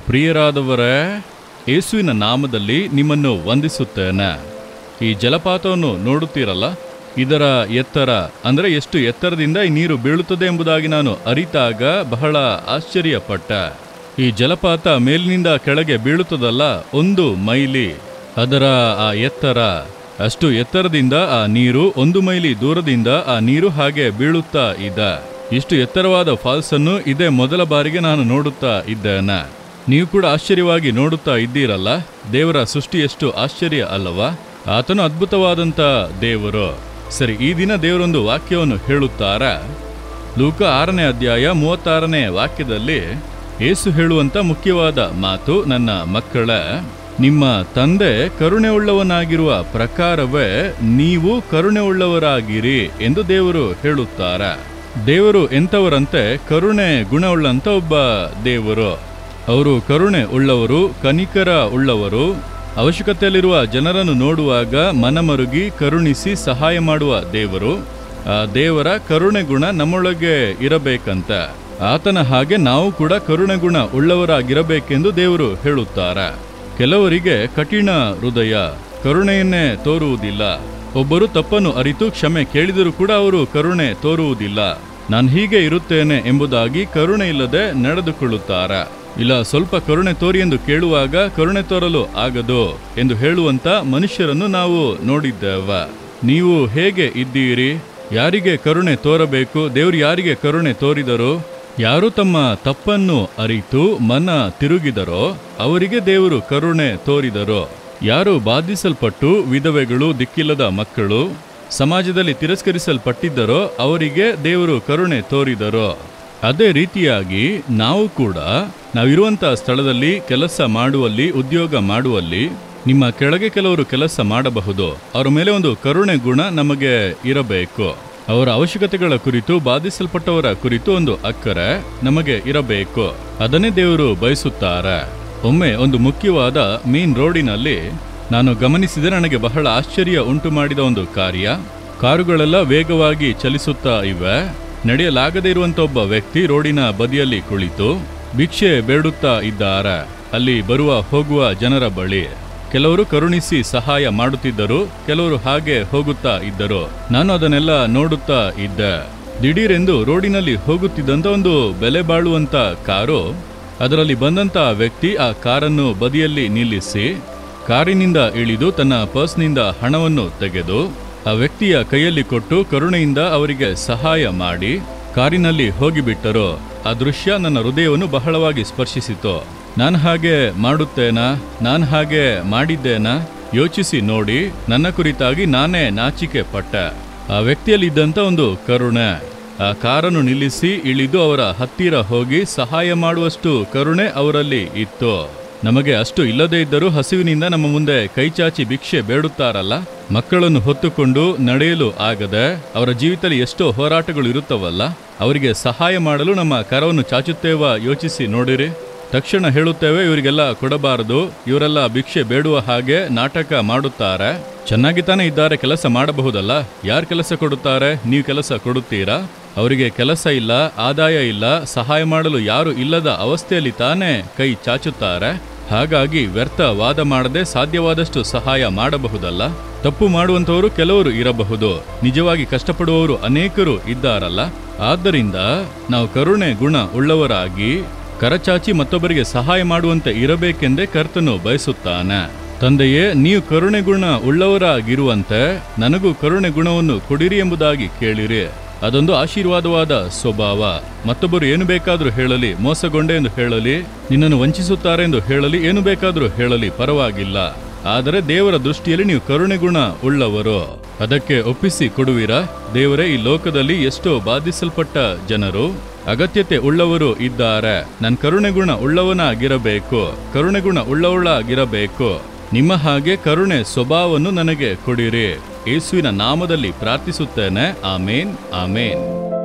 ಪ್ರಿಯರಾದವರೇ ಯೇಸುವಿನ ನಾಮದಲ್ಲಿ ನಿಮ್ಮನ್ನು ವಂದಿಸುತ್ತೇನೆ ಈ ಜಲಪಾತವನ್ನು ನೋಡುತ್ತೀರಲ್ಲ ಇದರ ಎತ್ತರ ಅಂದರೆ ಎಷ್ಟು ಎತ್ತರದಿಂದ ಈ ನೀರು ಬೀಳುತ್ತದೆ ಎಂಬುದಾಗಿ ನಾನು ಅರಿತಾಗ ಬಹಳ ಆಶ್ಚರ್ಯಪಟ್ಟೆ ಈ ಜಲಪಾತ ಮೇಲಿನಿಂದ ಕೆಳಗೆ ಬೀಳುತ್ತದಲ್ಲ ಒಂದು ಮೈಲಿ ಅದರ ಆ ಎತ್ತರ ಅಷ್ಟು ಎತ್ತರದಿಂದ ಆ ನೀರು ಒಂದು ಮೈಲಿ ದೂರದಿಂದ ಆ ನೀರು ಹಾಗೆ ಬೀಳುತ್ತಾ ಇದೆ ಇಷ್ಟು ಎತ್ತರವಾದ ಫಾಲ್ಸ್ ಅನ್ನು ಇದೇ ಮೊದಲ ಬಾರಿಗೆ ನಾನು ನೋಡುತ್ತಾ ಇದ್ದೇನೆ ನೀವು ಕೂಡ ಆಶ್ಚರ್ಯವಾಗಿ ನೋಡುತ್ತಾ ಇದ್ದೀರಲ್ಲ ದೇವರ ಸೃಷ್ಟಿ ಎಷ್ಟು ಆಶ್ಚರ್ಯ ಅಲ್ಲವಾ ಆತನು ಅದ್ಭುತವಾದಂಥ ದೇವರು ಸರಿ ಈ ದಿನ ದೇವರೊಂದು ವಾಕ್ಯವನ್ನು ಹೇಳುತ್ತಾರೆ ಲೂಕ ಆರನೇ ಅಧ್ಯಾಯ ಮೂವತ್ತಾರನೇ ವಾಕ್ಯದಲ್ಲಿ ಏಸು ಹೇಳುವಂತ ಮುಖ್ಯವಾದ ಮಾತು ನನ್ನ ಮಕ್ಕಳ ನಿಮ್ಮ ತಂದೆ ಕರುಣೆ ಉಳ್ಳವನಾಗಿರುವ ಪ್ರಕಾರವೇ ನೀವು ಕರುಣೆ ಉಳ್ಳವರಾಗಿರಿ ಎಂದು ದೇವರು ಹೇಳುತ್ತಾರೆ ದೇವರು ಎಂಥವರಂತೆ ಕರುಣೆ ಗುಣವುಳ್ಳಂತ ಒಬ್ಬ ದೇವರು ಅವರು ಕರುಣೆ ಉಳ್ಳವರು ಕನಿಕರ ಉಳ್ಳವರು ಅವಶ್ಯಕತೆಯಲ್ಲಿರುವ ಜನರನ್ನು ನೋಡುವಾಗ ಮನಮರುಗಿ ಕರುಣಿಸಿ ಸಹಾಯ ಮಾಡುವ ದೇವರು ಆ ದೇವರ ಕರುಣೆ ಗುಣ ನಮ್ಮೊಳಗೆ ಇರಬೇಕಂತ ಆತನ ಹಾಗೆ ನಾವು ಕೂಡ ಕರುಣೆ ಗುಣ ಉಳ್ಳವರಾಗಿರಬೇಕೆಂದು ದೇವರು ಹೇಳುತ್ತಾರೆ ಕೆಲವರಿಗೆ ಕಠಿಣ ಹೃದಯ ಕರುಣೆಯನ್ನೇ ತೋರುವುದಿಲ್ಲ ಒಬ್ಬರು ತಪ್ಪನ್ನು ಅರಿತು ಕ್ಷಮೆ ಕೇಳಿದರೂ ಕೂಡ ಅವರು ಕರುಣೆ ತೋರುವುದಿಲ್ಲ ನಾನು ಹೀಗೆ ಇರುತ್ತೇನೆ ಎಂಬುದಾಗಿ ಕರುಣೆ ಇಲ್ಲದೆ ನಡೆದುಕೊಳ್ಳುತ್ತಾರೆ ಇಲ್ಲ ಸ್ವಲ್ಪ ಕರುಣೆ ತೋರಿ ಎಂದು ಕೇಳುವಾಗ ಕರುಣೆ ತೋರಲು ಆಗದು ಎಂದು ಹೇಳುವಂತ ಮನುಷ್ಯರನ್ನು ನಾವು ನೋಡಿದ್ದೇವೆ ನೀವು ಹೇಗೆ ಇದ್ದೀರಿ ಯಾರಿಗೆ ಕರುಣೆ ತೋರಬೇಕು ದೇವರು ಯಾರಿಗೆ ಕರುಣೆ ತೋರಿದರೋ ಯಾರು ತಮ್ಮ ತಪ್ಪನ್ನು ಅರಿತು ಮನ ತಿರುಗಿದರೋ ಅವರಿಗೆ ದೇವರು ಕರುಣೆ ತೋರಿದರೋ ಯಾರು ಬಾಧಿಸಲ್ಪಟ್ಟು ವಿಧವೆಗಳು ದಿಕ್ಕಿಲ್ಲದ ಮಕ್ಕಳು ಸಮಾಜದಲ್ಲಿ ತಿರಸ್ಕರಿಸಲ್ಪಟ್ಟಿದ್ದರೋ ಅವರಿಗೆ ದೇವರು ಕರುಣೆ ತೋರಿದರೋ ಅದೇ ರೀತಿಯಾಗಿ ನಾವು ಕೂಡ ನಾವಿರುವಂತಹ ಸ್ಥಳದಲ್ಲಿ ಕೆಲಸ ಮಾಡುವಲ್ಲಿ ಉದ್ಯೋಗ ಮಾಡುವಲ್ಲಿ ನಿಮ್ಮ ಕೆಳಗೆ ಕೆಲವರು ಕೆಲಸ ಮಾಡಬಹುದು ಅವರ ಮೇಲೆ ಒಂದು ಕರುಣೆ ಗುಣ ನಮಗೆ ಇರಬೇಕು ಅವರ ಅವಶ್ಯಕತೆಗಳ ಕುರಿತು ಬಾಧಿಸಲ್ಪಟ್ಟವರ ಕುರಿತು ಒಂದು ಅಕ್ಕರೆ ನಮಗೆ ಇರಬೇಕು ಅದನ್ನೇ ದೇವರು ಬಯಸುತ್ತಾರೆ ಒಮ್ಮೆ ಒಂದು ಮುಖ್ಯವಾದ ಮೇನ್ ರೋಡಿನಲ್ಲಿ ನಾನು ಗಮನಿಸಿದರೆ ನನಗೆ ಬಹಳ ಆಶ್ಚರ್ಯ ಉಂಟು ಮಾಡಿದ ಒಂದು ಕಾರ್ಯ ಕಾರುಗಳೆಲ್ಲ ವೇಗವಾಗಿ ಚಲಿಸುತ್ತಾ ಇವೆ ನಡೆಯಲಾಗದೇ ಇರುವಂತ ಒಬ್ಬ ವ್ಯಕ್ತಿ ರೋಡಿನ ಬದಿಯಲ್ಲಿ ಕುಳಿತು ಭಿಕ್ಷೆ ಬೇಡುತ್ತಾ ಇದ್ದಾರೆ ಅಲ್ಲಿ ಬರುವ ಹೋಗುವ ಜನರ ಬಳಿ ಕೆಲವರು ಕರುಣಿಸಿ ಸಹಾಯ ಮಾಡುತ್ತಿದ್ದರು ಕೆಲವರು ಹಾಗೆ ಹೋಗುತ್ತಾ ಇದ್ದರು ನಾನು ಅದನ್ನೆಲ್ಲ ನೋಡುತ್ತಾ ಇದ್ದೆ ದಿಢೀರೆಂದು ರೋಡಿನಲ್ಲಿ ಹೋಗುತ್ತಿದ್ದಂತ ಒಂದು ಬೆಲೆ ಬಾಳುವಂತ ಕಾರು ಅದರಲ್ಲಿ ಬಂದಂತ ವ್ಯಕ್ತಿ ಆ ಕಾರನ್ನು ಬದಿಯಲ್ಲಿ ನಿಲ್ಲಿಸಿ ಕಾರಿನಿಂದ ಇಳಿದು ತನ್ನ ಪರ್ಸ್ನಿಂದ ಹಣವನ್ನು ತೆಗೆದು ಆ ವ್ಯಕ್ತಿಯ ಕೈಯಲ್ಲಿ ಕೊಟ್ಟು ಕರುಣೆಯಿಂದ ಅವರಿಗೆ ಸಹಾಯ ಮಾಡಿ ಕಾರಿನಲ್ಲಿ ಹೋಗಿಬಿಟ್ಟರು ಆ ದೃಶ್ಯ ನನ್ನ ಹೃದಯವನ್ನು ಬಹಳವಾಗಿ ಸ್ಪರ್ಶಿಸಿತು ನಾನು ಹಾಗೆ ಮಾಡುತ್ತೇನಾ ನಾನು ಹಾಗೆ ಮಾಡಿದ್ದೇನಾ ಯೋಚಿಸಿ ನೋಡಿ ನನ್ನ ಕುರಿತಾಗಿ ನಾನೇ ನಾಚಿಕೆ ಪಟ್ಟೆ ಆ ವ್ಯಕ್ತಿಯಲ್ಲಿದ್ದಂಥ ಒಂದು ಕರುಣೆ ಆ ಕಾರನ್ನು ನಿಲ್ಲಿಸಿ ಇಳಿದು ಅವರ ಹತ್ತಿರ ಹೋಗಿ ಸಹಾಯ ಮಾಡುವಷ್ಟು ಕರುಣೆ ಅವರಲ್ಲಿ ಇತ್ತು ನಮಗೆ ಅಷ್ಟು ಇಲ್ಲದೇ ಇದ್ದರೂ ಹಸಿವಿನಿಂದ ನಮ್ಮ ಮುಂದೆ ಕೈಚಾಚಿ ಭಿಕ್ಷೆ ಬೇಡುತ್ತಾರಲ್ಲ ಮಕ್ಕಳನ್ನು ಹೊತ್ತುಕೊಂಡು ನಡೆಯಲು ಆಗದೆ ಅವರ ಜೀವಿತದಲ್ಲಿ ಎಷ್ಟೋ ಹೋರಾಟಗಳು ಇರುತ್ತವಲ್ಲ ಅವರಿಗೆ ಸಹಾಯ ಮಾಡಲು ನಮ್ಮ ಕರವನ್ನು ಚಾಚುತ್ತೇವ ಯೋಚಿಸಿ ನೋಡಿರಿ ತಕ್ಷಣ ಹೇಳುತ್ತೇವೆ ಇವರಿಗೆಲ್ಲ ಕೊಡಬಾರದು ಇವರೆಲ್ಲ ಭಿಕ್ಷೆ ಬೇಡುವ ಹಾಗೆ ನಾಟಕ ಮಾಡುತ್ತಾರೆ ಚೆನ್ನಾಗಿ ತಾನೇ ಇದ್ದಾರೆ ಕೆಲಸ ಮಾಡಬಹುದಲ್ಲ ಯಾರು ಕೆಲಸ ಕೊಡುತ್ತಾರೆ ನೀವು ಕೆಲಸ ಕೊಡುತ್ತೀರಾ ಅವರಿಗೆ ಕೆಲಸ ಇಲ್ಲ ಆದಾಯ ಇಲ್ಲ ಸಹಾಯ ಮಾಡಲು ಯಾರು ಇಲ್ಲದ ಅವಸ್ಥೆಯಲ್ಲಿ ತಾನೇ ಕೈ ಚಾಚುತ್ತಾರೆ ಹಾಗಾಗಿ ವ್ಯರ್ಥ ವಾದ ಮಾಡದೆ ಸಾಧ್ಯವಾದಷ್ಟು ಸಹಾಯ ಮಾಡಬಹುದಲ್ಲ ತಪ್ಪು ಮಾಡುವಂತವರು ಕೆಲವರು ಇರಬಹುದು ನಿಜವಾಗಿ ಕಷ್ಟಪಡುವವರು ಅನೇಕರು ಇದ್ದಾರಲ್ಲ ಆದ್ದರಿಂದ ನಾವು ಕರುಣೆ ಗುಣ ಉಳ್ಳವರಾಗಿ ಕರಚಾಚಿ ಮತ್ತೊಬ್ಬರಿಗೆ ಸಹಾಯ ಮಾಡುವಂತೆ ಇರಬೇಕೆಂದೇ ಕರ್ತನು ಬಯಸುತ್ತಾನೆ ತಂದೆಯೇ ನೀವು ಕರುಣೆ ಗುಣ ಉಳ್ಳವರಾಗಿರುವಂತೆ ನನಗೂ ಕರುಣೆ ಗುಣವನ್ನು ಕೊಡಿರಿ ಎಂಬುದಾಗಿ ಕೇಳಿರಿ ಅದೊಂದು ಆಶೀರ್ವಾದವಾದ ಸ್ವಭಾವ ಮತ್ತೊಬ್ಬರು ಏನು ಬೇಕಾದರೂ ಹೇಳಲಿ ಮೋಸಗೊಂಡೆ ಎಂದು ಹೇಳಲಿ ನಿನ್ನನ್ನು ವಂಚಿಸುತ್ತಾರೆ ಎಂದು ಹೇಳಲಿ ಏನು ಬೇಕಾದರೂ ಹೇಳಲಿ ಪರವಾಗಿಲ್ಲ ಆದರೆ ದೇವರ ದೃಷ್ಟಿಯಲ್ಲಿ ನೀವು ಕರುಣೆ ಗುಣ ಉಳ್ಳವರು ಅದಕ್ಕೆ ಒಪ್ಪಿಸಿ ಕೊಡುವಿರಾ ದೇವರೇ ಈ ಲೋಕದಲ್ಲಿ ಎಷ್ಟೋ ಬಾಧಿಸಲ್ಪಟ್ಟ ಜನರು ಅಗತ್ಯತೆ ಉಳ್ಳವರು ಇದ್ದಾರೆ ನನ್ನ ಕರುಣೆಗುಣ ಉಳ್ಳವನಾಗಿರಬೇಕು ಕರುಣೆಗುಣ ಉಳ್ಳವಳಾಗಿರಬೇಕು ನಿಮ್ಮ ಹಾಗೆ ಕರುಣೆ ಸ್ವಭಾವವನ್ನು ನನಗೆ ಕೊಡಿರಿ ಯೇಸುವಿನ ನಾಮದಲ್ಲಿ ಪ್ರಾರ್ಥಿಸುತ್ತೇನೆ ಆಮೇನ್ ಆಮೇನ್